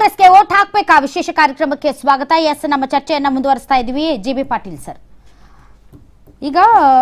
ಕಾಂಗ್ರೆಸ್ಗೆ ಓಟ್ ಹಾಕ್ಬೇಕಾ ವಿಶೇಷ ಕಾರ್ಯಕ್ರಮಕ್ಕೆ ಸ್ವಾಗತ ಎಸ್ ನಮ್ಮ ಚರ್ಚೆಯನ್ನ ಮುಂದುವರಿಸ್ತಾ ಇದ್ವಿ ಜಿ ಬಿ ಪಾಟೀಲ್ ಸರ್ ಈಗ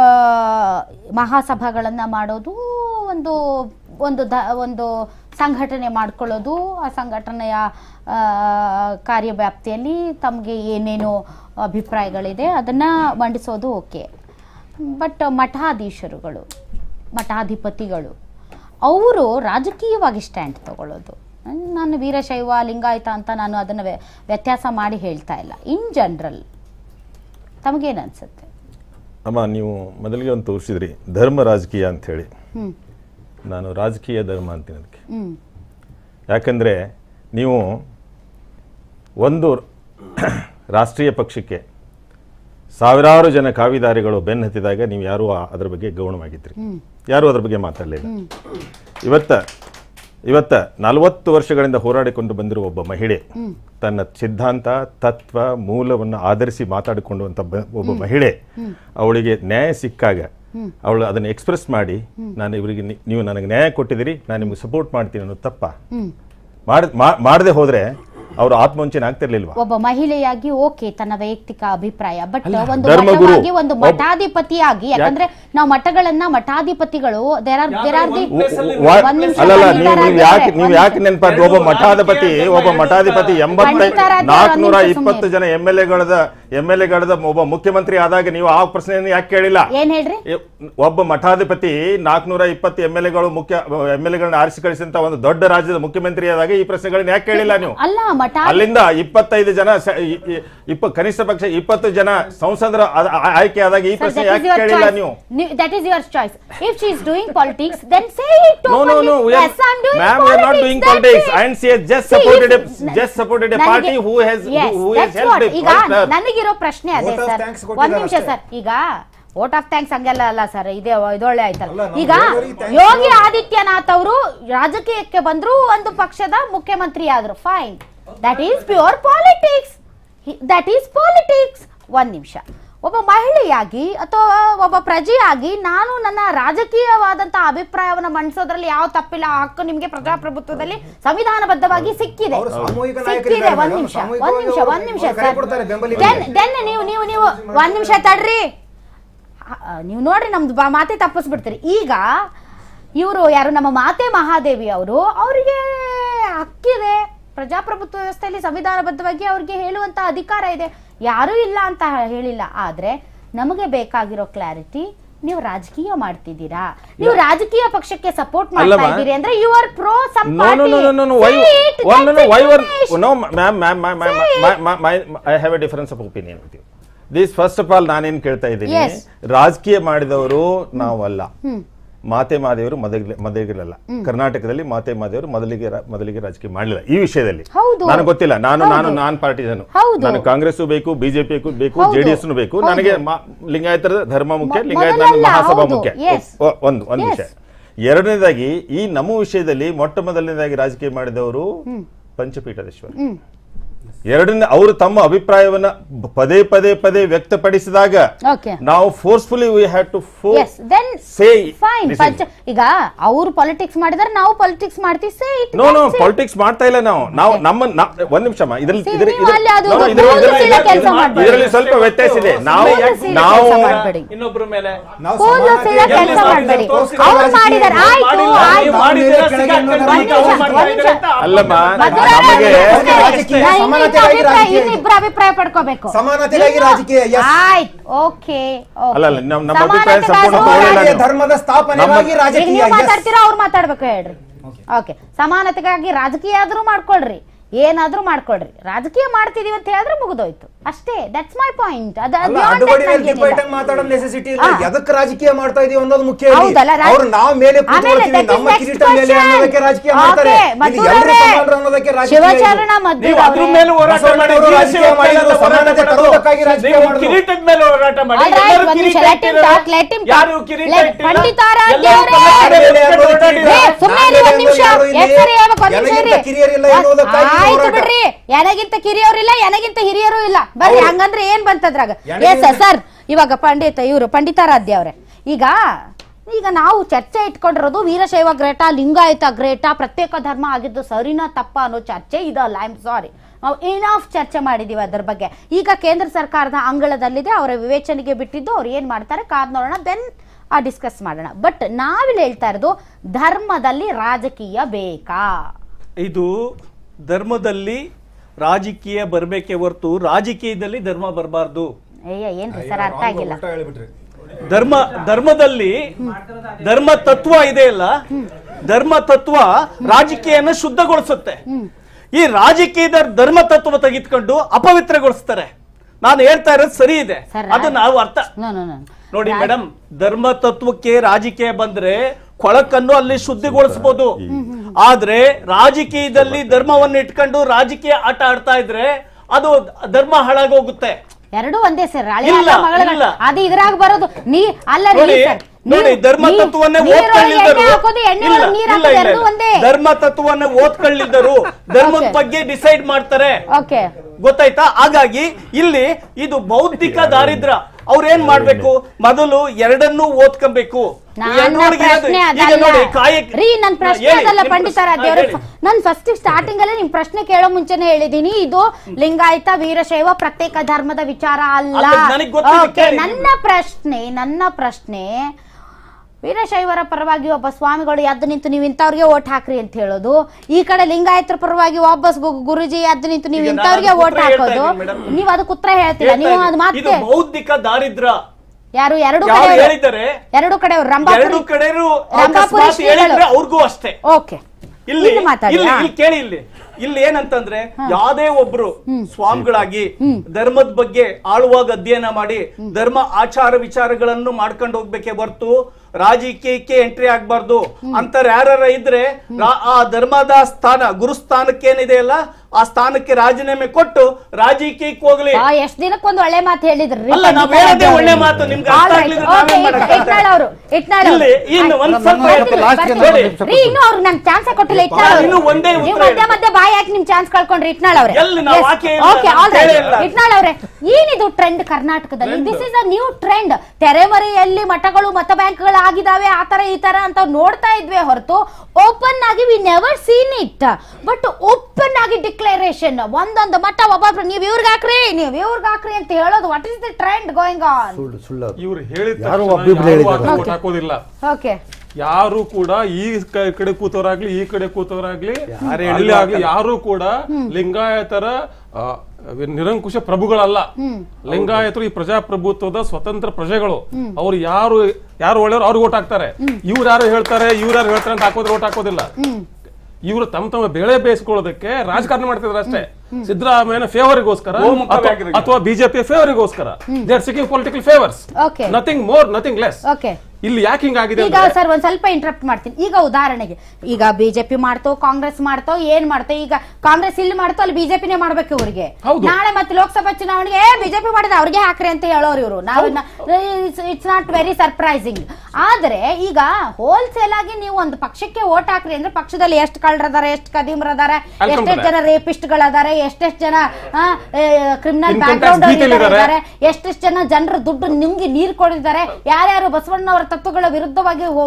ಮಹಾಸಭಾಗಳನ್ನ ಮಾಡೋದು ಒಂದು ಒಂದು ದ ಒಂದು ಸಂಘಟನೆ ಮಾಡ್ಕೊಳ್ಳೋದು ಆ ಸಂಘಟನೆಯ ಆ, ಕಾರ್ಯವ್ಯಾಪ್ತಿಯಲ್ಲಿ ತಮಗೆ ಏನೇನು ಅಭಿಪ್ರಾಯಗಳಿದೆ ಅದನ್ನು ಮಂಡಿಸೋದು ಓಕೆ ಬಟ್ ಮಠಾಧೀಶರುಗಳು ಮಠಾಧಿಪತಿಗಳು ಅವರು ರಾಜಕೀಯವಾಗಿ ಸ್ಟ್ಯಾಂಡ್ ತಗೊಳ್ಳೋದು ನಾನು ವೀರಶೈವ ಲಿಂಗಾಯತ ಅಂತ ನಾನು ಅದನ್ನು ವ್ಯ- ವ್ಯತ್ಯಾಸ ಮಾಡಿ ಹೇಳ್ತಾ ಇಲ್ಲ ಇನ್ ಜನರಲ್ ತಮಗೇನು ಅನ್ಸುತ್ತೆ ಅಮ್ಮ ನೀವು ಮೊದಲಿಗೆ ಒಂದು ತೋರಿಸಿದ್ರಿ ಧರ್ಮ ರಾಜಕೀಯ ಅಂತ ಹೇಳಿ ಹ್ಞೂ ನಾನು ರಾಜಕೀಯ ಧರ್ಮ ಅಂತೀನಿ ಅದಕ್ಕೆ ಹ್ಞೂ ಯಾಕಂದರೆ ನೀವು ಒಂದು ರಾಷ್ಟ್ರೀಯ ಪಕ್ಷಕ್ಕೆ ಸಾವಿರಾರು ಜನ ಕಾವಿದಾರಿಗಳು ಬೆನ್ನು ಹತ್ತಿದಾಗ ನೀವು ಯಾರೂ ಆ- ಅದ್ರ ಬಗ್ಗೆ ಗೌಣವಾಗಿದ್ರಿ ಯಾರೂ ಅದ್ರ ಬಗ್ಗೆ ಮಾತಾಡಲಿಲ್ಲ ಇವತ್ತ ಇವತ್ತ ನಲವತ್ತು ವರ್ಷಗಳಿಂದ ಹೋರಾಡಿಕೊಂಡು ಬಂದಿರುವ ಒಬ್ಬ ಮಹಿಳೆ ತನ್ನ ಸಿದ್ಧಾಂತ ತತ್ವ ಮೂಲವನ್ನು ಆಧರಿಸಿ ಮಾತಾಡಿಕೊಂಡುವಂಥ ಬ- ಒಬ್ಬ ಮಹಿಳೆ ಅವಳಿಗೆ ನ್ಯಾಯ ಸಿಕ್ಕಾಗ ಅವಳು ಅದನ್ನು ಎಕ್ಸ್ಪ್ರೆಸ್ ಮಾಡಿ ನಾನು ಇವರಿಗೆ ನಿ- ನೀವು ನನಗೆ ನ್ಯಾಯ ಕೊಟ್ಟಿದ್ದೀರಿ ನಾನು ನಿಮಗೆ ಸಪೋರ್ಟ್ ಮಾಡ್ತೀನಿ ಅನ್ನೋದು ತಪ್ಪ ಮಾಡ್ ಮಾಡದೆ ಹೋದ್ರೆ ಅವರು ಆತ್ಮವಂಚನೆ ಆಗ್ತಿರ್ಲಿಲ್ವಾ ಒಬ್ಬ ಮಹಿಳೆಯಾಗಿ ಓಕೆ ತನ್ನ ವೈಯಕ್ತಿಕ ಅಭಿಪ್ರಾಯ ಬಟ್ ಅಲ್ಲ, ಒಂದು ಧರ್ಮಗುರು. ಮಠವಾಗಿ ಒಂದು ಒಬ್ಬ- ಮಠಾಧಿಪತಿಯಾಗಿ ಯಾಕಂದ್ರೆ ನಾವು ಮಠಗಳನ್ನ ಮಠಾಧಿಪತಿಗಳು there are there are the ವಾ- ಒಂದ್ ನಿಮಿಷ ಅಲ್ಲಲ್ಲ ಪಂಡಿತರ ನೀವು ನೀವು ಇದ್ದಾರೆ, ಯಾಕೆ ನೀವು ಒಂದ್ ಯಾಕೆ ನಿಮಿಷ. ನೆನಪಾದ್ರು ಒಬ್ಬ ಮಠಾಧಿಪತಿ ಒಬ್ಬ ಮಠಾಧಿಪತಿ ಎಂಬತ್ತೈ ಪಂಡಿತರ ಇದ್ದಾರೆ, ನಾಲ್ಕುನೂರ ಒಂದ್ ನಿಮಿಷ ಇಪ್ಪತ್ತು ಜನ ಎಂ ಎಲ್ ಎಗಳದ ಎಂ ಎಲ್ ಎಗಳದ ಒಬ್ಬ ಮುಖ್ಯಮಂತ್ರಿ ಆದಾಗ ನೀವು ಆ ಪ್ರಶ್ನೆಯನ್ನು ಯಾಕೆ ಕೇಳಿಲ್ಲ ಏನ್ ಹೇಳ್ರಿ ಎ- ಒಬ್ಬ ಮಠಾಧಿಪತಿ ನಾಲ್ಕುನೂರ ಇಪ್ಪತ್ತು ಎಂ ಎಲ್ ಎಗಳು ಮುಖ್ಯ ಎಂ ಎಲ್ ಎಗಳನ್ನ ಆರಿಸಿ ಕಳಿಸಿದಂತ ಒಂದು ದೊಡ್ಡ ರಾಜ್ಯದ ಮುಖ್ಯಮಂತ್ರಿ ಆದಾಗ ಈ ಪ್ರಶ್ನೆಗಳನ್ನ ಯಾಕೆ ಕೇಳಿಲ್ಲ ನೀವು ಅಲ್ಲ ಮಠ ಅಲ್ಲಿಂದ ಇಪ್ಪತ್ತೈದು ಜನ ಸ- ಇ- ಇ- ಇಪ್ಪ ಕನಿಷ್ಠ ಪಕ್ಷ ಇಪ್ಪತ್ತು ಜನ ಸಂಸದರ ಆ- ಆ- ಆಯ್ಕೆ ಆದಾಗ ಈ ಪ್ರಶ್ನೆ ಯಾಕೆ ಕೇಳಿಲ್ಲ ನೀವು that is your choice if she is doing politics then say it No, no, no. We are, ma'am, we are not doing politics. And she has just supported a, just supported a party who has who, who has helped ಈಗ it. Right, ನನಗಿರೋ ಪ್ರಶ್ನೆ ಅದೇ Vote of sir thanks ಒಂದ್ ಕೊಟ್ಟಿದ್ದಾರೆ ನಿಮಿಷ ಅಷ್ಟೇ. Sir ಈಗ vote of thanks ಹಂಗೆಲ್ಲ ಅಲ್ಲ ಸರ್ ಇದೇ ಇದೊಳ್ಳೆ ಆಯ್ತಲ್ಲ ಅಲ್ಲ, ನಾವು ಈಗ ದೇವರಿಗೆ thanks ಯೋಗಿ ಆದಿತ್ಯನಾಥ್ ಅವರು ರಾಜಕೀಯಕ್ಕೆ ಬಂದ್ರು ಒಂದು ಪಕ್ಷದ ಮುಖ್ಯಮಂತ್ರಿ ಆದ್ರು fine that is pure politics that is politics ಒಂದ್ ನಿಮಿಷ ಒಬ್ಬ ಮಹಿಳೆಯಾಗಿ ಅಥವಾ ಒಬ್ಬ ಪ್ರಜೆಯಾಗಿ ನಾನು ನನ್ನ ರಾಜಕೀಯವಾದಂತಹ ಅಭಿಪ್ರಾಯವನ್ನು ಮಂಡಿಸೋದ್ರಲ್ಲಿ ಯಾವ ತಪ್ಪಿಲ್ಲ ಆ ಹಕ್ಕು ನಿಮ್ಗೆ ಪ್ರಜಾಪ್ರಭುತ್ವದಲ್ಲಿ ಸಂವಿಧಾನಬದ್ಧವಾಗಿ ಸಿಕ್ಕಿದೆ ಅವರು ಸಾಮೂಹಿಕ ಸಿಕ್ಕಿದೆ ನಾಯಕರಿದ್ದಾರೆ ಒಂದ್ madam. ನಿಮಿಷ ಒಂದ್ ಸಾಮೂಹಿಕವಾಗಿ ನಿಮಿಷ ಅವರು ಒಂದ್ ನಿಮಿಷ ಕೈ ಸರ್ ಕೊಡ್ತಾರೆ, ಬೆಂಬಲಿಗರಿಗೆ. ದೆನ್ ದೆನ್ ನೀವು ನೀವು ನೀವು ಒಂದ್ ನಿಮಿಷ ತಡ್ರಿ ಆ, ನೀವು ನೋಡ್ರಿ ನಮ್ದು ಬಾ- ಮಾತೆ ತಪ್ಪಿಸ್ಬಿಡ್ತೀರಿ ಈಗ ಇವರು ಯಾರು ನಮ್ಮ ಮಾತೆ ಮಹಾದೇವಿ ಅವರು ಅವರಿಗೆ ಹಕ್ಕಿದೆ ಪ್ರಜಾಪ್ರಭುತ್ವ ವ್ಯವಸ್ಥೆಯಲ್ಲಿ ಸಂವಿಧಾನಬದ್ಧವಾಗಿ ಅವ್ರಿಗೆ ಹೇಳುವಂತ ಅಧಿಕಾರ ಇದೆ ಯಾರೂ ಇಲ್ಲ ಅಂತ ಹೇಳಿಲ್ಲ ಆದ್ರೆ ನಮಗೆ ಬೇಕಾಗಿರೋ ಕ್ಲಾರಿಟಿ ನೀವು ರಾಜಕೀಯ ಮಾಡ್ತಿದ್ದೀರಾ ನೀವು ರಾಜಕೀಯ ಪಕ್ಷಕ್ಕೆ ಸಪೋರ್ಟ್ ಮಾಡ್ತಾ ಅಲ್ಲಮ್ಮ. ಇದ್ದೀರಿ ಅಂದ್ರೆ you are pro some No, no, no, no, no, no. Why, one, no, no, why were, no, ma'am, ma'am, ma'am, ma'am, my, my, my, I have a difference of opinion with you. This, first of all, ನಾನೇನ್ ಕೇಳ್ತಾ ಇದ್ದೀನಿ Yes. ರಾಜಕೀಯ ಮಾಡಿದವರು ನಾವಲ್ಲ ಮಾತೆ ಮಾದೇವರು ಮೊದಲಿಗೆ ಮೊದಲಿಗೆಲ್ಲ ಕರ್ನಾಟಕದಲ್ಲಿ ಮಾತೆ ಮಾದೇವರು ಮೊದಲಿಗೆ ರಾ- ಮೊದಲಿಗೆ ರಾಜಕೀಯ ಮಾಡಲಿಲ್ಲ ಈ ವಿಷಯದಲ್ಲಿ ಹೌದು. ನನಗೆ ಗೊತ್ತಿಲ್ಲ ನಾನು ಹೌದು. ನಾನು ನಾನ್ ಪಾರ್ಟಿಸನ್ ಹೌದು. ನಾನು ಕಾಂಗ್ರೆಸ್ ಬೇಕು ಬಿಜೆಪಿ ಬೇಕು ಹೌದು. ಜೆಡಿಎಸ್ ಬೇಕು ಹೌದು. ನನಗೆ ಮಾ- ಲಿಂಗಾಯತರ ಧರ್ಮ ಮುಖ್ಯ ಮೊ- ಲಿಂಗಾಯತ ಮೊದಲಲ್ಲ, ಮಹಾಸಭಾ ಹೌದು. ಮುಖ್ಯ Yes. ಒ- ಒಂದು ಒಂದು Yes. ವಿಷಯ ಎರಡನೇದಾಗಿ ಈ ನಮ್ಮ ವಿಷಯದಲ್ಲಿ ಮೊಟ್ಟ ಮೊದಲನೇದಾಗಿ ರಾಜಕೀಯ ಮಾಡಿದವರು ಪಂಚಪೀಠಾಧೀಶ್ವರ ಎರಡನೇ ಅವರು ತಮ್ಮ ಅಭಿಪ್ರಾಯವನ್ನ ಪದೇ ಪದೇ ಪದೇ ವ್ಯಕ್ತಪಡಿಸಿದಾಗ ಓಕೆ ನಾವು forcefully we have to yes then say fine ಪಂಚ ಈಗ ಅವರು ಪಾಲಿಟಿಕ್ಸ್ ಮಾಡಿದಾರೆ ನಾವು ಪಾಲಿಟಿಕ್ಸ್ ಮಾಡ್ತೀವಿ say it no no politics ಮಾಡ್ತಾ ಇಲ್ಲ ನಾವು ನಾವು ನಮ್ಮ ನಾ- ಒಂದ್ ನಿಮಿಷ ಇದ್ರಲ್ಲಿ See, ಇದ್ರ- ನೀವು ಇದ್ರ- ಅಲ್ಲಿ ಅದು no, no, ಒಂದು ಇದ್ರಲ್ಲಿ- ಕೂದಲು ಸೀಳೆ ಕೆಲ್ಸ ಇದ್ರಲ್ಲಿ- ಮಾಡ್ಬೇಡಿ. ಇದರಲ್ಲಿ ಸ್ವಲ್ಪ ವ್ಯತ್ಯಾಸ ಇದೆ ನಾವು ಕೂದಲು ಸೀಳೆ ನಾವು ಕೆಲ್ಸ ಮಾಡ್ಬೇಡಿ. ಇನ್ನೊಬ್ರ ಮೇಲೆ ನಾವು ಕೂದಲು ಸೀಳೆ ಸಮಾನತೆಯಾಗಿ ಕೆಲಸ ಎಲ್ಲ ಮಾಡಬೇಡಿ ತೋರ್ಸ್ಕೊಂಡು ಅವ್ರು ರಾಜಕೀಯ ಮಾಡಿದಾರೆ ಆಯ್ತು ಮಾಡಿಲ್ಲ, ಆಯ್ತು ನೀವು ಮಾಡಿದ್ದೀರಾ, ಕೆಳಗೆ ಸಿಕ್ಕಾಕೊಂಡು ಒಂದ್ ನೀವು ನಿಮಿಷ, ಮಾಡ್ತಾ ಒಂದ್ ಇದ್ದೀರಾ ನಿಮಿಷ. ಅಂತ ಅಲ್ಲಮ್ಮ ಮಧುರ ನಮಗೆ ಅವರೇ, ರಾಜಕೀಯ, ನಾನು ಇನ್ನಿಬ್ರು ಸಮಾನತೆಗಾಗಿ ಅಭಿಪ್ರಾಯ- ರಾಜಕೀಯ ಇದೆ. ಇನ್ನಿಬ್ರು ಅಭಿಪ್ರಾಯ ಪಡ್ಕೋಬೇಕು ಸಮಾನತೆಗಾಗಿ ರಾಜಕೀಯ, yes. ಆಯ್ತು ಓಕೆ ಅಲ್ಲ, ಅಲ್ಲ, ನಮ್ಮ- ನಮ್ಮ ಅಭಿಪ್ರಾಯ ಸಂಪೂರ್ಣ ಸಮಾನತೆಯ ತಗೊಳ್ಳಿಲ್ಲ ನೀವು. ಧರ್ಮದ ಸ್ಥಾಪನೆಗಾಗಿ ಈಗ ರಾಜಕೀಯ ನೀವು yes. ಮಾತಾಡ್ತೀರಾ ಅವ್ರು ಮಾತಾಡ್ಬೇಕು ಹೇಳ್ರಿ ಓಕೆ ಸಮಾನತೆಗಾಗಿ ರಾಜಕೀಯ ಆದ್ರೂ ಮಾಡ್ಕೊಳ್ರಿ ಏನಾದ್ರೂ ಮಾಡ್ಕೊಳ್ರಿ ರಾಜಕೀಯ ಮಾಡ್ತಿದೀವಿ ಅಂತ ಹೇಳಿದ್ರೆ ಮುಗಿದೋಯ್ತು ಅಷ್ಟೇ ದಟ್ಸ್ ಮೈ ಪಾಯಿಂಟ್ ಅದ ಅಲ್ಲ, beyond ಅದು that ಬಡಿ ನನ್ಗೇನಿಲ್ಲ. ಡಿಬೇಟ್ ಮಾಡೋ ನೆಸೆಸಿಟಿ ಇಲ್ಲ ಹಾ. ಎದಕ್ಕೆ ರಾಜಕೀಯ ಮಾಡ್ತಾ ಇದೀವಿ ಅನ್ನೋದು ಮುಖ್ಯ ಇಲ್ಲಿ. ಹೌದಲ್ಲ, ರಾಜ- ಅವ್ರು ನಾವು ಮೇಲೆ ಆಮೇಲೆ ಕೂತ್ಕೊಳ್ತೀವಿ that is ನಮ್ಮ next ಕಿರೀಟ ಮೇಲೆ question. ಅನ್ನೋದಕ್ಕೆ ರಾಜಕೀಯ ಮಾಡ್ತಾರೆ Okay, ಇಲ್ಲಿ ಮಧುರ ಎಲ್ಲರೂ ಅವರೇ, ಸಮಾನರು ಅನ್ನೋದಕ್ಕೆ ರಾಜಕೀಯ ಇದು. ಶಿವಚರಣ ಮಧ್ಯ ನೀವು ಅದ್ರ ಮೇಲೆ ಹೋರಾಟ ಮಾಡಿ ಬಸವಣ್ಣನವರು ಜೀವ ಸೇವೆ ರಾಜಕೀಯ ಮಾಡಿದ್ರು, ಹೋರಾಟ ಸಮಾನತೆ ಮಾಡೋದು. ತರೋದಕ್ಕಾಗಿ ರಾಜಕೀಯ ನೀವು ಮಾಡಿದ್ರು. ಕಿರೀಟದ ಮೇಲೆ ಹೋರಾಟ ಮಾಡಿ All right, ಎಲ್ಲರೂ ಒಂದ್ ನಿಮಿಷ, ಕಿರೀಟ let him ಇಟ್ಟಿದ್ದಾರೆ. talk, let him talk. ಯಾರು ಕಿರೀಟ Let- ಇಟ್ಟಿಲ್ಲ? ಪಂಡಿತಾರಾಧ್ಯ ಎಲ್ಲರೂ ಅವರೇ. ಕನ್ನಡ ಮೇಲೆ ಮೇಲೆ ಅನ್ನೋದಕ್ಕೆ ಹೋರಾಡಿದ್ದಾರೆ. ಏ, ಸುಮ್ನೆ ಇರಿ ಒಂದ್ ನಿಮಿಷ ಯಾರು ಇಲ್ಲಿ? ಹೆಸರು ಹೇಳ್ಬೇಕು ಒಂದ್ ನಿಮಿಷ ನನಗಿಂತ ಇರಿ. ಕಿರಿಯರಿಲ್ಲ ಎನ್ನುವುದಕ್ಕಾಗಿ ಆಯ್ತು ಹೋರಾಟ. ಬಿಡ್ರಿ ನನಗಿಂತ ಕಿರಿಯವ್ರಿಲ್ಲ ನನಗಿಂತ ಹಿರಿಯರು ಇಲ್ಲ ಬರ್ರಿ ಹೌದು. ಹಂಗಂದ್ರೆ ಏನ್ ಬಂತದ್ರಾಗ ನನಗಿಂತ- ಎಸ್ ಸರ್ ಇವಾಗ ಪಂಡಿತ ಇವರು ಪಂಡಿತಾರಾಧ್ಯ ಅವ್ರೆ ಈಗ ಈಗ ನಾವು ಚರ್ಚೆ ಇಟ್ಕೊಂಡಿರೋದು ವೀರಶೈವ ಗ್ರೇಟ ಲಿಂಗಾಯತ ಗ್ರೇಟ ಪ್ರತ್ಯೇಕ ಧರ್ಮ ಆಗಿದ್ದು ಸರಿನಾ ತಪ್ಪ ಅನ್ನೋ ಚರ್ಚೆ ಇದಲ್ಲ ಐ ಆಮ್ ಸಾರಿ ನಾವು ಏನಾಫ್ ಚರ್ಚೆ ಮಾಡಿದೀವಿ ಅದ್ರ ಬಗ್ಗೆ ಈಗ ಕೇಂದ್ರ ಸರ್ಕಾರದ ಅಂಗಳದಲ್ಲಿದೆ ಅವರ ವಿವೇಚನೆಗೆ ಬಿಟ್ಟಿದ್ದು ಅವ್ರು ಏನ್ ಮಾಡ್ತಾರೆ ಕಾದ್ ನೋಡೋಣ ದೆನ್ ಡಿಸ್ಕಸ್ ಮಾಡೋಣ ಬಟ್ ನಾವಿಲ್ಲಿ ಹೇಳ್ತಾ ಇರೋದು ಧರ್ಮದಲ್ಲಿ ರಾಜಕೀಯ ಬೇಕಾ ಇದು ಧರ್ಮದಲ್ಲಿ ರಾಜಕೀಯ ಬರಬೇಕೇ ಹೊರತು ರಾಜಕೀಯದಲ್ಲಿ ಧರ್ಮ ಬರಬಾರ್ದು ಅಯ್ಯ ಏನ್ರಿ ಸರ್ ಅರ್ಥ ಆಗಿಲ್ಲ ಉಲ್ಟಾ ಹೇಳ್ಬಿಟ್ರಿ ಧರ್ಮ ಧರ್ಮದಲ್ಲಿ ಧರ್ಮ ತತ್ವ ಇದೆ ಅಲ್ಲ ಧರ್ಮ ತತ್ವ ರಾಜಕೀಯನ ಶುದ್ಧಗೊಳಿಸುತ್ತೆ ಈ ರಾಜಕೀಯದ ಧರ್ಮ ತತ್ವ ತೆಗೆದುಕೊಂಡು ಅಪವಿತ್ರಗೊಳಿಸ್ತಾರೆ ನಾನು ಹೇಳ್ತಾ ಇರೋದು ಸರಿ ಇದೆ ಸರ್, ಅದು ನಾವು ಅರ್ಥ ನೋ ನೋ ನೋ ನೋಡಿ ಮೇಡಮ್ ಧರ್ಮ ತತ್ವಕ್ಕೆ ರಾಜಕೀಯ ಬಂದ್ರೆ ಕೊಳಕನ್ನು ಅಲ್ಲಿ ಶುದ್ಧಿಗೊಳಿಸಬಹುದು ಆದ್ರೆ ರಾಜಕೀಯದಲ್ಲಿ ಧರ್ಮವನ್ನು ಇಟ್ಕೊಂಡು ರಾಜಕೀಯ ಆಟ ಆಡ್ತಾ ಇದ್ರೆ ಅದು ಧರ್ಮ ಹಾಳಾಗೋಗುತ್ತೆ ಎರಡು ಒಂದೇ ಸರ್ ಹಳೆ ಇಲ್ಲ, ಅಲ್ಲ ಮಗಳ ಇಲ್ಲ. ಅದು ಇದ್ರಾಗ ಬರೋದು ನೀ ಅಲ್ಲ ರೀ ನೋಡಿ ಸರ್ ನೋಡಿ ನೀವ್- ಧರ್ಮ ನೀವ್- ತತ್ವವನ್ನೇ ನೀರೊಳಗೆ ಓದ್ಕೊಳ್ಳಿದ್ದರು ಎಣ್ಣೆ ಹಾಕೋದು ಎಣ್ಣೆ ಇಲ್ಲ, ಒಳಗೆ ನೀರ್ ಇಲ್ಲ, ಹಾಕೋದು ಇಲ್ಲ, ಎರಡು ಇಲ್ಲ. ಒಂದೇ ಧರ್ಮ ತತ್ವವನ್ನ ಓದ್ಕೊಳ್ಳಿದ್ದರು ಧರ್ಮದ Okay. ಬಗ್ಗೆ ಡಿಸೈಡ್ ಮಾಡ್ತಾರೆ ಓಕೆ ಗೊತ್ತಾಯ್ತಾ ಹಾಗಾಗಿ ಇಲ್ಲಿ ಇದು ಬೌದ್ಧಿಕ ದಾರಿದ್ರ್ಯ ಅವ್ರ ಏನ್ ಮಾಡ್ಬೇಕು ಮೊದಲು ಎರಡನ್ನೂ ಓದ್ಕೊಬೇಕು ನನ್ನ ಎರಡರೊಳಗೆ ಇರೋದು- ಪ್ರಶ್ನೆ ಈಗ ಅದಲ್ಲ ನೋಡಿ ಕಾಯಕ ರೀ ನನ್ ಪ್ರಶ್ನೆ ಹೇಳಿ, ಅದಲ್ಲ ನಿಮ್ ಪಂಡಿತರ ಪ್ರಶ್ನೆ- ದೇವ್ರ ಹಾ, ಹೇಳಿ. ನನ್ ಫಸ್ಟ್ ಸ್ಟಾರ್ಟಿಂಗ್ ಅಲ್ಲೇ ನಿಮ್ ಪ್ರಶ್ನೆ ಕೇಳೋ ಮುಂಚೆನೆ ಹೇಳಿದೀನಿ ಇದು ಲಿಂಗಾಯತ ವೀರಶೈವ ಪ್ರತ್ಯೇಕ ಧರ್ಮದ ವಿಚಾರ ಅಲ್ಲ ಅಲ್ಲ, ನನಗ್ ಗೊತ್ತಿದೆ, Okay, ಕೇಳಿ ನನ್ನ ಪ್ರಶ್ನೆ ನನ್ನ ಪ್ರಶ್ನೆ ವೀರಶೈವರ ಪರವಾಗಿ ಒಬ್ಬ ಸ್ವಾಮಿಗಳು ಎದ್ದು ನಿಂತು ನೀವು ಇಂಥವ್ರಿಗೆ ಓಟ್ ಹಾಕ್ರಿ ಅಂತ ಹೇಳೋದು ಈ ಕಡೆ ಲಿಂಗಾಯತರ ಪರವಾಗಿ ಒಬ್ಬ ಗು- ಗುರುಜಿ ಎದ್ದು ನಿಂತು ನೀವು ಈಗ ನಾನು ಇಂಥವ್ರಿಗೆ ಅದಕ್ಕೆ ಓಟ್ ಉತ್ತರ ಹೇಳ್ತಾ ಹಾಕೋದು ಇದ್ದೀನಿ madam. ನೀವು ಅದಕ್ಕೆ ಉತ್ತರ ಹೇಳ್ತಿಲ್ಲ ಹೇಳ್ತಾ ನೀವು ಅದು ಇದ್ದೀನಿ. ಇದು ಮತ್ತೆ ಬೌದ್ಧಿಕ ದಾರಿದ್ರ್ಯ ಯಾರು ಎರಡು ಯಾರು ಕಡೆ ಹೇಳಿದ್ದಾರೆ ಎರಡು ಕಡೆ ಎರಡು ರಂಭಾಪುರಿ ಕಡೆನೂ ರಂಭಾಪುರಿ ಅಕಸ್ಮಾತ್ ಶ್ರೀಗಳು. ಹೇಳಿದ್ರೆ ಅವ್ರಿಗೂ ಅಷ್ಟೇ ಓಕೆ ಇಲ್ಲಿ ಇಲ್ಲಿ ಮಾತಾಡಿ ಇಲ್ಲಿ ಹಾ. ಇಲ್ಲಿ ಕೇಳಿ ಇಲ್ಲಿ ಇಲ್ಲಿ ಏನಂತಂದ್ರೆ ಯಾವ್ದೇ ಒಬ್ರು ಸ್ವಾಮಿಗಳಾಗಿ ಧರ್ಮದ ಬಗ್ಗೆ ಆಳುವಾಗ ಅಧ್ಯಯನ ಮಾಡಿ ಧರ್ಮ ಆಚಾರ ವಿಚಾರಗಳನ್ನು ಮಾಡ್ಕೊಂಡು ಹೋಗ್ಬೇಕೆ ಹೊರ್ತು ರಾಜಕೀಯಕ್ಕೆ ಎಂಟ್ರಿ ಆಗ್ಬಾರ್ದು ಅಂತಾರೆ ಯಾರ ಇದ್ರೆ ರಾ- ಆ ಧರ್ಮದ ಸ್ಥಾನ ಗುರುಸ್ಥಾನಕ್ಕೆ ಏನಿದೆ ಅಲ್ಲ ಆ ಸ್ಥಾನಕ್ಕೆ ರಾಜೀನಾಮೆ ಕೊಟ್ಟು ರಾಜಕೀಯಕ್ಕೆ ಹೋಗ್ಲಿ ಆ, ಎಷ್ಟ್ ದಿನಕ್ಕೆ ಒಂದು ಒಳ್ಳೆ ಮಾತು ಹೇಳಿದ್ರಿ ಅಲ್ಲ, ನಾವ್ ಹೇಳೋದೇ ಒಳ್ಳೆ ಮಾತು, ನಿಮ್ಗೆ ಅರ್ಥ ಆಗ್ಲಿದ್ರೆ ನಾವೇನ್ ಮಾಡಕ್ಕಾಗತ್ತೆ? ಇಟ್ನಾಳ್ ಅವರು ಇಟ್ನಾಳ್ ಇಲ್ಲಿ ಇನ್ನು ಒಂದ್ ಸ್ವಲ್ಪ ಬರ್ತೀನಿ, last ಗೆ ನೋಡಿ. ಒಂದು ರೀ ಇನ್ನು ಅವ್ರು ನನ್ ಚಾನ್ಸ್ ಕೊಟ್ಟಿಲ್ಲ ಇಟ್ನಾಳ್ ನಾನು ಅವ್ರು. ಇನ್ನು ಒಂದೇ ಉತ್ತರ ನೀವು ಮಧ್ಯ ಹೇಳ್ತೀನಿ. ಮಧ್ಯ ಬಾಯಿ ಹಾಕಿ ನಿಮ್ ಚಾನ್ಸ್ ಕಳ್ಕೊಂಡ್ರಿ ಇಟ್ನಾಳ್ ಅವ್ರೆ ಎಲ್ಲಿ ನಾವು ಹಾಕೇ ಇಲ್ಲ, ಓಕೆ ನಾನು ಆಲ್ ಕೇಳೇ ಇಲ್ಲ. ಇಟ್ನಾಳ್ ಅವ್ರೆ ಏನಿದು ಟ್ರೆಂಡ್ ಕರ್ನಾಟಕದಲ್ಲಿ this is a new trend ತೆರೆಮರೆಯಲ್ಲಿ ಮಠಗಳು ಮತ ಬ್ಯಾಂಕ್ಗಳು ಆಗಿದಾವೆ ಆ ತರ ಈ ತರ ಅಂತ ನೋಡ್ತಾ ಇದ್ವಿ ಹೊರತು ಓಪನ್ ಆಗಿ we never seen it but open ಆಗಿ ಡಿಕ್ಲರೇಷನ್ ಒಂದೊಂದು ಮಠ ಒಬ್ಬೊಬ್ರು ನೀವ್ ಇವ್ರಿಗೆ ಹಾಕ್ರಿ ನೀವ್ ಇವ್ರಿಗೆ ಹಾಕ್ರಿ ಅಂತ ಹೇಳೋದು what is the trend going on ಸುಳ್ಳು ಸುಳ್ಳು ಇವ್ರು ಹೇಳಿದ ಯಾರೋ ತಕ್ಷಣ ಒಬ್ಬಿಬ್ರು ಯಾರು ಹೇಳಿದ್ದಾರೆ. ಆ vote ಹಾಕೋದಿಲ್ಲ ಓಕೆ ಯಾರು ಕೂಡ ಈ ಕ- ಕಡೆ ಕೂತವರಾಗ್ಲಿ ಈ ಕಡೆ ಕೂತವರಾಗ್ಲಿ ಯಾರು ಅಲ್ಲಿ ಹೇಳಿದ್ರು ಆಗ್ಲಿ ಯಾರು ಕೂಡ ಲಿಂಗಾಯತರ ಆ, ನಿರಂಕುಶ ಪ್ರಭುಗಳಲ್ಲ ಲಿಂಗಾಯತರು ಈ ಪ್ರಜಾಪ್ರಭುತ್ವದ ಸ್ವತಂತ್ರ ಪ್ರಜೆಗಳು ಅವ್ರು ಯಾರು ಯಾರು ಒಳ್ಳೆಯವರು ಅವ್ರಿಗೆ ಓಟ್ ಹಾಕ್ತಾರೆ ಇವ್ರು ಯಾರು ಹೇಳ್ತಾರೆ ಇವ್ರು ಯಾರು ಹೇಳ್ತಾರೆ ಅಂತ ಹಾಕೋದ್ರೆ ಓಟ್ ಹಾಕೋದಿಲ್ಲ ಇವರು ತಮ್ಮ ತಮ್ಮ ಬೆಳೆ ಬೇಯಿಸ್ಕೊಳ್ಳೋದಕ್ಕೆ ರಾಜಕಾರಣ ಮಾಡ್ತಿದ್ರು ಅಷ್ಟೇ ಸಿದ್ದರಾಮಯ್ಯನ ಫೇವರಿಗೋಸ್ಕರ ಗೋಮುಖವಾಗಿ ಅಥವಾ ಬಿಜೆಪಿ ಫೇವರಿಗೋಸ್ಕರ they are seeking political favours Okay. Nothing more nothing less okay ಇಲ್ಲಿ ಯಾಕೆ ಹಿಂಗಾಗಿದೆ ಈಗ ಅಂದ್ರೆ ಸರ್ ಒಂದ್ ಸ್ವಲ್ಪ ಇಂಟರಪ್ಟ್ ಮಾಡ್ತೀನಿ ಈಗ ಉದಾಹರಣೆಗೆ ಈಗ ಬಿಜೆಪಿ ಮಾಡ್ತೋ ಕಾಂಗ್ರೆಸ್ ಮಾಡ್ತೋ ಏನ್ ಮಾಡ್ತೋ ಈಗ ಕಾಂಗ್ರೆಸ್ ಇಲ್ಲಿ ಮಾಡ್ತೋ ಅಲ್ಲಿ ಬಿಜೆಪಿನೇ ಮಾಡ್ಬೇಕು ಇವ್ರಿಗೆ ಹೌದು. ನಾಳೆ ಮತ್ತೆ ಲೋಕಸಭಾ ಚುನಾವಣೆಗೆ ಬಿಜೆಪಿ ಮಾಡಿದ ಅವ್ರಿಗೆ ಹಾಕ್ರಿ ಅಂತ ಹೇಳೋರು ಇವರು ನಾವು ಇಟ್ಸ್ ನಾಟ್ ವೆರಿ ಸರ್ಪ್ರೈಸಿಂಗ್ ಆದ್ರೆ ಈಗ ಹೋಲ್ಸೇಲ್ ಆಗಿ ನೀವು ಒಂದು ಪಕ್ಷಕ್ಕೆ ಓಟ್ ಹಾಕ್ರಿ ಅಂದ್ರೆ ಪಕ್ಷದಲ್ಲಿ ಎಷ್ಟು ಕಳ್ಳರದಾರೆ ಎಷ್ಟು ಕದೀಮ್ರದಾರೆ ಅಲ್ಲಿ ಎಷ್ಟೆಷ್ಟು ಜನ ರೇಪಿಸ್ಟ್ ಗಳದಾರೆ ಎಷ್ಟೆಷ್ಟು ಜನ criminal Income back tax ground detail ಇದಾರೆ. ಇದ್ದಾರೆ ಎಷ್ಟೆಷ್ಟು ಜನ ಜನರ ದುಡ್ಡು ನುಂಗಿ ನೀರು ಕೊಡಿದ್ದಾರೆ ಯಾರ್ಯಾರು ಬಸವಣ್ಣವರ ತತ್ವಗಳ ವಿರುದ್ಧವಾಗಿ ಹೋ-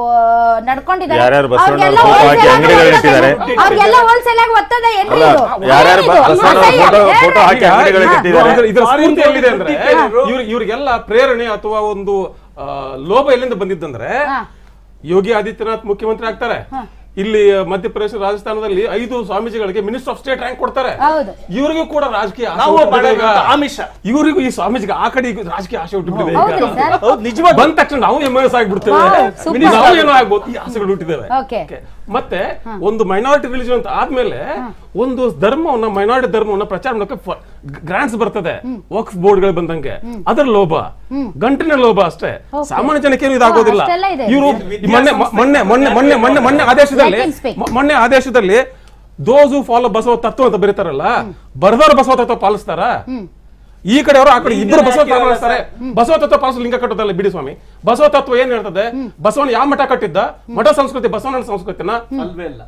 ಹೋ- ನಡ್ಕೊಂಡಿದ್ದಾರೆ ಯಾರ್ಯಾರು ಬಸವಣ್ಣವ್ರ ಅವ್ರಿಗೆಲ್ಲ ಫೋಟೋ ಹಾಕಿ wholesale ಆಗಿ ಅಂಗಡಿಗಳು ಒತ್ತದ- ಇಟ್ಟಿದ್ದಾರೆ. ಅವ್ರಿಗೆಲ್ಲ ಹೋಲ್ಸೇಲ್ ಆಗಿ ಒತ್ತದ ಏನ್ರಿ ಅಲ್ಲ, ಇದು? ಯಾರ್ಯಾರು ಏನಿದು? ಬಸವಣ್ಣವ್ರ ಅಸಹ್ಯ. ಫೋಟೋ ಏನ್? ಫೋಟೋ ಹಾಕಿ ಈಗ ಅಂಗಡಿಗಳಿಗೆ ಇದು- ಇಟ್ಟಿದ್ದಾರೆ. ಇದರ- ಇದರ ಸಾರಿ ಸ್ಫೂರ್ತಿ ಎಲ್ಲಿದೆ ಅಂದ್ರೆ ಕೇಳಿದ್ರು. ಇವ್ರ ಇವ್ರಿಗೆಲ್ಲ ಪ್ರೇರಣೆ ಅಥವಾ ಒಂದು ಆ, ಲೋಭ ಎಲ್ಲಿಂದ ಬಂದಿದ್ದಂದ್ರೆ ಹಾ. ಯೋಗಿ ಆದಿತ್ಯನಾಥ್ ಮುಖ್ಯಮಂತ್ರಿ ಆಗ್ತಾರೆ ಇಲ್ಲಿ ಮಧ್ಯಪ್ರದೇಶ ರಾಜಸ್ಥಾನದಲ್ಲಿ ಐದು ಸ್ವಾಮೀಜಿಗಳಿಗೆ ಮಿನಿಸ್ಟರ್ ಆಫ್ ಸ್ಟೇಟ್ ರ್ಯಾಂಕ್ ಕೊಡ್ತಾರೆ ಹೌದು. ಇವ್ರಿಗೂ ಕೂಡ ರಾಜಕೀಯ ಆಸೆ ನಾವು ಹುಟ್ಬಿಟ್ಟಿದೆ ಈಗ. ಮಾಡೋದು ಆಮಿಷ. ಇವ್ರಿಗೂ ಈ ಸ್ವಾಮೀಜಿಗೆ ಆ ಕಡೆ ಈಗ ರಾಜಕೀಯ ಆಸೆ ಹುಟ್ಟಿಬಿಟ್ಟಿದೆ ಹೌದ್ರಿ ಈಗ ಸರ್ ಹೌದು ನಿಜವಾಗಿ ಬಂದ ತಕ್ಷಣ ನಾವು ಎಂ ಎಸ್ ಆಗಿಬಿಡ್ತೇವೆ Wow, super. ನಾವು ಏನೋ ಆಗ್ಬೋದು ಈ ಆಸೆಗಳು ಹುಟ್ಟಿದ್ದೇವೆ Okay. Okay. ಮತ್ತೆ ಒಂದು ಮೈನಾರಿಟಿ ರಿಲಿಜನ್ ಅಂತ ಆದ್ಮೇಲೆ ಒಂದು ಧರ್ಮವನ್ನ ಮೈನಾರಿಟಿ ಧರ್ಮವನ್ನ ಪ್ರಚಾರ ಮಾಡಕ್ಕೆ ಗ್ರಾಂಟ್ಸ್ ಬರ್ತದೆ ವರ್ಕ್ಸ್ ಬೋರ್ಡ್ ಗಳು ಬಂದಂಗೆ ಅದರ ಲೋಭ ಗಂಟಿನ ಲೋಭ ಅಷ್ಟೇ ಸಾಮಾನ್ಯ ಜನಕ್ಕೆ ಇದಾಗೋದಿಲ್ಲ ಅಷ್ಟೆಲ್ಲ ಇದೆ. ಇವರು ಮೊನ್ನೆ ಮೊನ್ನೆ ಮೊನ್ನೆ ಮೊನ್ನೆ ಮೊನ್ನೆ ಮೊನ್ನೆ ಆದೇಶದಲ್ಲಿ Let him speak. ಮೊ- ಮೊನ್ನೆ ಆದೇಶದಲ್ಲಿ ದೋಸು ಫಾಲೋ ಬಸವ ತತ್ವ ಅಂತ ಬರೀತಾರಲ್ಲ ಬರ್ದವ್ರು ಬಸವ ತತ್ವ ಪಾಲಿಸ್ತಾರ ಈ ಕಡೆ ಅವರು ಆ ಕಡೆ ಇಬ್ಬರು ಬಸವ ತತ್ವ ಪಾಲಿಸ್ತಾರೆ ಬಸವ ತತ್ವ ಪಾಲಿಸಲು ಲಿಂಗ ಕಟ್ಟೋದಲ್ಲ ಬಿಡಿ ಸ್ವಾಮಿ ಬಸವ ತತ್ವ ಏನ್ ಹೇಳ್ತದೆ ಬಸವನ ಯಾವ ಮಠ ಕಟ್ಟಿದ್ದ ಮಠ ಸಂಸ್ಕೃತಿ ಬಸವನ ಸಂಸ್ಕೃತಿನ ಅಲ್ವೇ ಇಲ್ಲ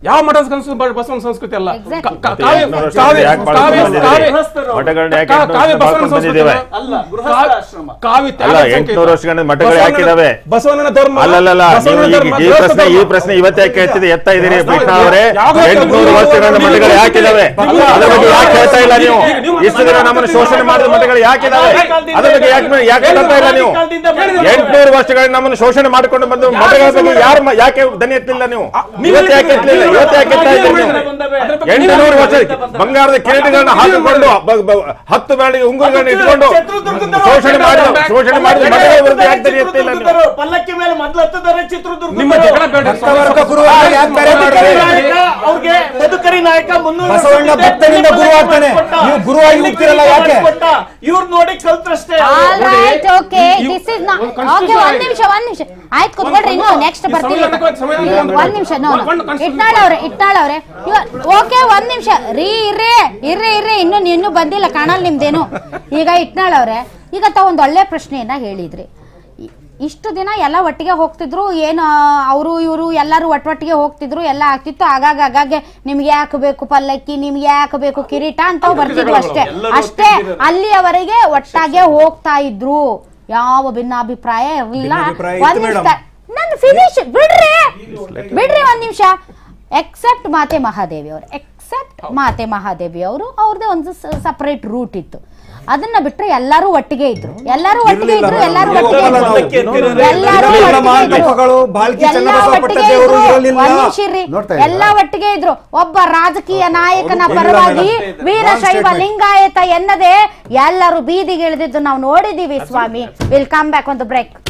ಯಾವ ಮಠದ ಸಂಸ್ಕೃತಿ ಬ- ಬಸವನ ಸಂಸ್ಕೃತಿ ಅಲ್ಲ Exactly. ಕ- ಕ- ಮತ್ತೆ ಕಾವ್ಯ ಎಂಟ್ನೂರು ವರ್ಷ ಕಾವ್ಯ ಯಾಕೆ ಮಾಡ್ಕೊಂಡು ಕಾವ್ಯ ಬಂದಿದ್ದೀರಿ? ಕಾವ್ಯ ಮಠಗಳನ್ನ ಯಾಕೆ ಕಾ- ಎಂಟ್ನೂರು ಕಾವ್ಯ ವರ್ಷ ಬಸವನ ಮಾಡ್ಕೊಂಡು ಸಂಸ್ಕೃತಿ ಬಂದಿದ್ದೇವೆ? ಅಲ್ಲ, ಗೃಹಸ್ಥಾಶ್ರಮ. ಕಾವ್ಯ ತ್ಯಾಗ ಅಲ್ಲ ಸಂಕೇತ. ಎಂಟ್ನೂರು ವರ್ಷಗಳ ಮಠಗಳು ಬಸವಣ್ಣನ- ಯಾಕಿದಾವೆ ಬಸವಣ್ಣನ ಧರ್ಮ ಅಲ್ಲಲ್ಲ ಬಸವಣ್ಣನ ನೀವು ಧರ್ಮ, ಈಗ ಈ ದೇವರ ಪ್ರಶ್ನೆ ಈ ಧರ್ಮ. ಪ್ರಶ್ನೆ ಇವತ್ತೇ ಯಾಕೆ ಎತ್ತಿದೆ ಎತ್ತಾ ಇದ್ದೀರಿ ನಾವು ಕೃಷ್ಣ ಅವರೇ ಯಾವ್ದು ಎಂಟುನೂರು ನೀವು- ವರ್ಷಗಳ ನೀವು- ಮಠಗಳು ನೀವು- ಯಾಕಿದಾವೆ ಅಲ್ಲ, ಅದ್ರ ಬಗ್ಗೆ ಯಾಕೆ ಹೇಳ್ತಾ ಇಲ್ಲ ನೀವು ಈಗ ನೀವು ಇಷ್ಟು ದಿನ ನಮ್ಮನ್ನು ಶೋಷಣೆ ಮಾಡಿದ ಮಠಗಳು ಯಾಕಿದಾವೆ ಅದ್ರ ಬಗ್ಗೆ ಯಾಕೆ ಯಾಕೆ ಹೇಳ್ತಾ ಇಲ್ಲ ನೀವು ಎಂಟುನೂರು ವರ್ಷಗಳ ನಮ್ಮನ್ನು ಶೋಷಣೆ ಮಾಡಿಕೊಂಡು ಬಂದು ಮಠಗಳ ಬಗ್ಗೆ ಯಾರು ಮ- ಯಾಕೆ ದನಿ ಎತ್ತಲಿಲ್ಲ ನೀವು ಇವತ್ತು ಯಾಕೆ ಎತ್ತಲಿಲ್ಲ ಇವತ್ತು ಯಾಕೆ ಎತ್ತಾ ಇದ್ದೀರಿ ನೀವು ಎಂಟುನೂರು ವರ್ಷ ಬಂಗಾರದ ಕಿರೀಟಗಳನ್ನ ಹಾಕಿಕೊಂಡು ಬ- ಬ- ಹತ್ತು ಬೆರಳಿಗೆ ಉಂಗುರಗಳನ್ನ ಇಟ್ಕೊಂಡು ಶೋಷಣೆ ಮಾಡಿದ ಶೋಷಣೆ ಮಾಡಿದ ಮಠಗಳ ವಿರುದ್ಧ ಯಾಕೆ ದನಿ ಎತ್ತಲಿಲ್ಲ ನೀವು ಪಲ್ಲಕ್ಕಿ ಮೇಲೆ ಮೊದಲು ಹತ್ತಿದ್ದಾರೆ ಚಿತ್ರದುರ್ಗ ನಿಮ್ಮ ಜಗಳ ಬೇಡ ಭಕ್ತವರ್ಗ ಗುರುವಾರ ಯಾಕೆ ಬೇರೆ ಬದುಕರಿ ಮಾಡ್ತೀರಿ? ನಾಯಕ ಅವ್ರಿಗೆ ಬದುಕರಿ ನಾಯಕ ಮುನ್ನೂರು ಬಸವಣ್ಣ ವರ್ಷ ಭಕ್ತನಿಂದ ಹಿಂದೆ ಗುರುವಾಗ್ತಾನೆ. ಕೊಟ್ಟ. ನೀವು ಗುರುವಾಗಿ ಇಲ್ಲಿ ಹೋಗ್ತೀರಲ್ಲ ಯಾಕೆ? ಕೊಟ್ಟ. ಇವ್ರು ನೋಡಿ ಕಲ್ತ್ರಷ್ಟೇ ಆಲ್ ನೋಡಿ, ರೈಟ್ ಓಕೆ ಈ- ದಿಸ್ ಇಸ್ ಒಂದು ಓಕೆ constitution ಒಂದ್ ಇದೆ. ನಿಮಿಷ ಒಂದ್ ನಿಮಿಷ ಆಯ್ತು ಕುತ್ಕೊಳ್ರಿ ಇನ್ನು ನೆಕ್ಸ್ಟ್ ಈ ಬರ್ತೀವಿ ಸಂವಿಧಾನಕ್ಕೆ ಸಂವಿಧಾನ ಈಗ ಒಂದು- ಒಂದ್ ನಿಮಿಷ ನೋ ಒಂದು constitution ಇಟ್ನಾಳ್ ಅವ್ರೆ ಇಟ್ನಾಳ್ ಅವ್ರೆ ಓಕೆ ಒಂದ್ ನಿಮಿಷ ರೀ ಇರ್ರಿ ಇರ್ರಿ ಇರ್ರಿ ಇನ್ನು ಇನ್ನೂ ಬಂದಿಲ್ಲ ಕಾಣಲ್ಲ ನಿಮ್ದೇನು ಈಗ ಇಟ್ನಾಳ್ ಅವ್ರೆ ಈಗ ತಾವ್ ಒಂದ್ ಒಳ್ಳೆ ಪ್ರಶ್ನೆಯನ್ನ ಹೇಳಿದ್ರಿ ಇ- ಇಷ್ಟು ದಿನ ಎಲ್ಲ ಒಟ್ಟಿಗೆ ಹೋಗ್ತಿದ್ರು ಏನು ಅವರು ಇವರು ಎಲ್ಲರೂ ಒಟ್ಟೊಟ್ಟಿಗೆ ಹೋಗ್ತಿದ್ರು ಎಲ್ಲ ಆಗ್ತಿತ್ತು ಆಗಾಗ ಆಗಾಗೆ ನಿಮ್ಗೆ ಯಾಕೆ ಬೇಕು ಪಲ್ಲಕ್ಕಿ ನಿಮ್ಗೆ ಯಾಕೆ ಬೇಕು ಕಿರೀಟ ಅಂತ ಬರ್ತಿದ್ರು ಅಷ್ಟೇ ಎಲ್ಲರೂ ಅಷ್ಟೇ ಒಟ್ಟಿಗೆ ಅಲ್ಲಿಯವರೆಗೆ ಒಟ್ಟಾಗೆ ಹೋಗ್ತಾ ಇದ್ರು ಯಾವ ಭಿನ್ನಾಭಿಪ್ರಾಯ ಇರಲಿಲ್ಲ ಭಿನ್ನಾಭಿಪ್ರಾಯ ಒಂದ್ ಇತ್ತು ನಿಮಿಷ madam. ನನ್ ಫಿನಿಶ್ ಬಿಡ್ರಿ ಬಿಡ್ರಿ ಒಂದ್ ನಿಮಿಷ ಎಕ್ಸೆಪ್ಟ್ ಮಾತೆ ಮಹಾದೇವಿ ಅವರು ಎಕ್ಸೆಪ್ಟ್ ಮಾತೆ ಮಹಾದೇವಿ ಅವರು ಅವ್ರದ್ದೇ ಒಂದು ಸಪರೇಟ್ ರೂಟ್ ಇತ್ತು ಅದನ್ನ ಬಿಟ್ರೆ ಎಲ್ಲರೂ ಒಟ್ಟಿಗೆ ಇದ್ರು ಎಲ್ಲರೂ ಒಟ್ಟಿಗೆ ಇದ್ರು ಎಲ್ಲರೂ ನೀವು ಒಟ್ಟಿಗೆ ಒಪ್ಪಲ್ಲ ಇದ್ರು ನಾವು. ಎಲ್ಲರೂ ಇರಲಿಲ್ಲ ಒಟ್ಟಿಗೆ ಮಹಾಂತಪಗಳು, ಇದ್ರು. ಬಾಲ್ಕಿ ಎಲ್ಲ ಚನ್ನಬಸವ ಒಟ್ಟಿಗೆ ಪಟ್ಟದೇವರು ಇದ್ರು. ಇರಲಿಲ್ಲ. ಒಂದ್ ನಿಮಿಷ ಇರ್ರಿ. ನೋಡ್ತಾ ಇದ್ದೀರಾ? ಎಲ್ಲ ಒಟ್ಟಿಗೆ ಇದ್ರು ಒಬ್ಬ ರಾಜಕೀಯ ನಾಯಕನ ಇಲ್ಲ ಪರವಾಗಿ madam. Veerashaiva Wrong statement. Lingayat ಎನ್ನದೆ ಎಲ್ಲರೂ ಬೀದಿಗೆ ಇಳಿದಿದ್ದು ನಾವು ನೋಡಿದೀವಿ ಸ್ವಾಮಿ ವಿಲ್ ಕಮ್ ಬ್ಯಾಕ್ ಒಂದು ಬ್ರೇಕ್